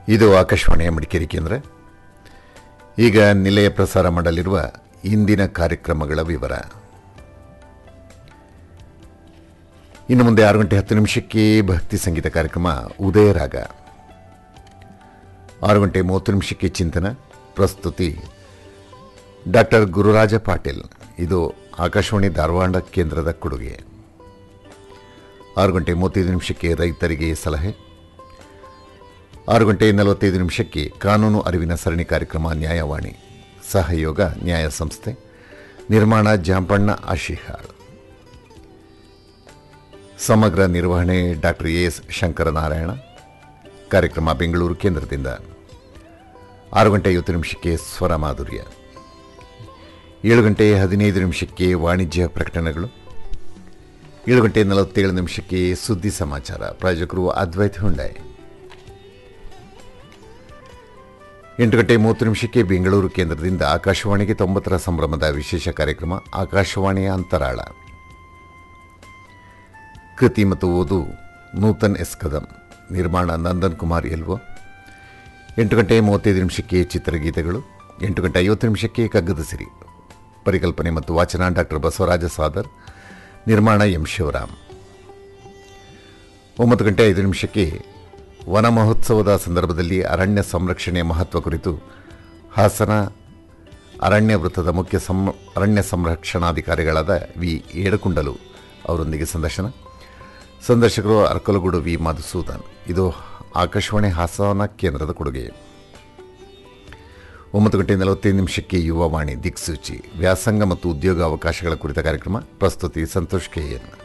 ಇದು ಆಕಾಶವಾಣಿಯ ಮಡಿಕೇರಿ ಕೇಂದ್ರ ಈಗ ನಿಲಯ ಪ್ರಸಾರ ಮಾಡಲಿರುವ ಇಂದಿನ ಕಾರ್ಯಕ್ರಮಗಳ ವಿವರ ಇನ್ನು ಮುಂದೆ ಆರು ಗಂಟೆ ಹತ್ತು ನಿಮಿಷಕ್ಕೆ ಭಕ್ತಿ ಸಂಗೀತ ಕಾರ್ಯಕ್ರಮ ಉದಯ ರಾಗ ಆರು ಗಂಟೆ ಮೂವತ್ತು ನಿಮಿಷಕ್ಕೆ ಚಿಂತನ ಪ್ರಸ್ತುತಿ ಡಾಕ್ಟರ್ ಗುರುರಾಜ ಪಾಟೀಲ್ ಇದು ಆಕಾಶವಾಣಿ ಧಾರವಾಡ ಕೇಂದ್ರದ ಕೊಡುಗೆ ಆರು ಗಂಟೆ ಮೂವತ್ತೈದು ನಿಮಿಷಕ್ಕೆ ರೈತರಿಗೆ ಸಲಹೆ ಆರು ಗಂಟೆ ನಲವತ್ತೈದು ನಿಮಿಷಕ್ಕೆ ಕಾನೂನು ಅರಿವಿನ ಸರಣಿ ಕಾರ್ಯಕ್ರಮ ನ್ಯಾಯವಾಣಿ ಸಹಯೋಗ ನ್ಯಾಯ ಸಂಸ್ಥೆ ನಿರ್ಮಾಣ ಜಾಂಪಣ್ಣ ಆಶಿಹಾಳ್ ಸಮಗ್ರ ನಿರ್ವಹಣೆ ಡಾಕ್ಟರ್ ಎಸ್ ಶಂಕರನಾರಾಯಣ ಕಾರ್ಯಕ್ರಮ ಬೆಂಗಳೂರು ಕೇಂದ್ರದಿಂದ ಆರು ಗಂಟೆ ಐವತ್ತು ನಿಮಿಷಕ್ಕೆ ಸ್ವರ ಮಾಧುರ್ಯ ಏಳು ಗಂಟೆ ಹದಿನೈದು ನಿಮಿಷಕ್ಕೆ ವಾಣಿಜ್ಯ ಪ್ರಕಟಣೆಗಳು ಏಳು ಗಂಟೆ ನಲವತ್ತೇಳು ನಿಮಿಷಕ್ಕೆ ಸುದ್ದಿ ಸಮಾಚಾರ ಪ್ರಾಯೋಜಕರು ಅದ್ವೈತ್ ಹುಂಡಾಯ್ ಎಂಟು ಗಂಟೆ ಮೂವತ್ತು ನಿಮಿಷಕ್ಕೆ ಬೆಂಗಳೂರು ಕೇಂದ್ರದಿಂದ ಆಕಾಶವಾಣಿಗೆ ತೊಂಬತ್ತರ ಸಂಭ್ರಮದ ವಿಶೇಷ ಕಾರ್ಯಕ್ರಮ ಆಕಾಶವಾಣಿಯ ಅಂತರಾಳ ಕೃತಿ ಮತ್ತು ಓದು ನೂತನ್ ಎಸ್ ಕದಂ ನಿರ್ಮಾಣ ನಂದನ್ ಕುಮಾರ್ ಎಲ್ವೋ ಎಂಟು ಗಂಟೆ ಮೂವತ್ತೈದು ನಿಮಿಷಕ್ಕೆ ಚಿತ್ರಗೀತೆಗಳು ಎಂಟು ಗಂಟೆ ಐವತ್ತು ನಿಮಿಷಕ್ಕೆ ಕಗ್ಗದ ಸಿರಿ ಪರಿಕಲ್ಪನೆ ಮತ್ತು ವಾಚನ ಡಾಕ್ಟರ್ ಬಸವರಾಜ ಸಾದರ್ ನಿರ್ಮಾಣ ಎಂ ಶಿವರಾಮ್ ಒಂಬತ್ತು ಗಂಟೆ ಐದು ನಿಮಿಷಕ್ಕೆ ವನ ಮಹೋತ್ಸವದ ಸಂದರ್ಭದಲ್ಲಿ ಅರಣ್ಯ ಸಂರಕ್ಷಣೆಯ ಮಹತ್ವ ಕುರಿತು ಹಾಸನ ಅರಣ್ಯ ವೃತ್ತದ ಮುಖ್ಯ ಸಂ ಅರಣ್ಯ ಸಂರಕ್ಷಣಾಧಿಕಾರಿಗಳಾದ ವಿ ಏಡಕುಂಡಲು ಅವರೊಂದಿಗೆ ಸಂದರ್ಶನ ಸಂದರ್ಶಕರು ಅರ್ಕಲಗೂಡು ವಿ ಮಧುಸೂದನ್ ಇದು ಆಕಾಶವಾಣಿ ಹಾಸನ ಕೇಂದ್ರದ ಕೊಡುಗೆ ಒಂಬತ್ತು ಗಂಟೆ ನಲವತ್ತೈದು ನಿಮಿಷಕ್ಕೆ ಯುವವಾಣಿ ದಿಕ್ಸೂಚಿ ವ್ಯಾಸಂಗ ಮತ್ತು ಉದ್ಯೋಗ ಅವಕಾಶಗಳ ಕುರಿತ ಕಾರ್ಯಕ್ರಮ ಪ್ರಸ್ತುತಿ ಸಂತೋಷ್ ಕೆಎನ್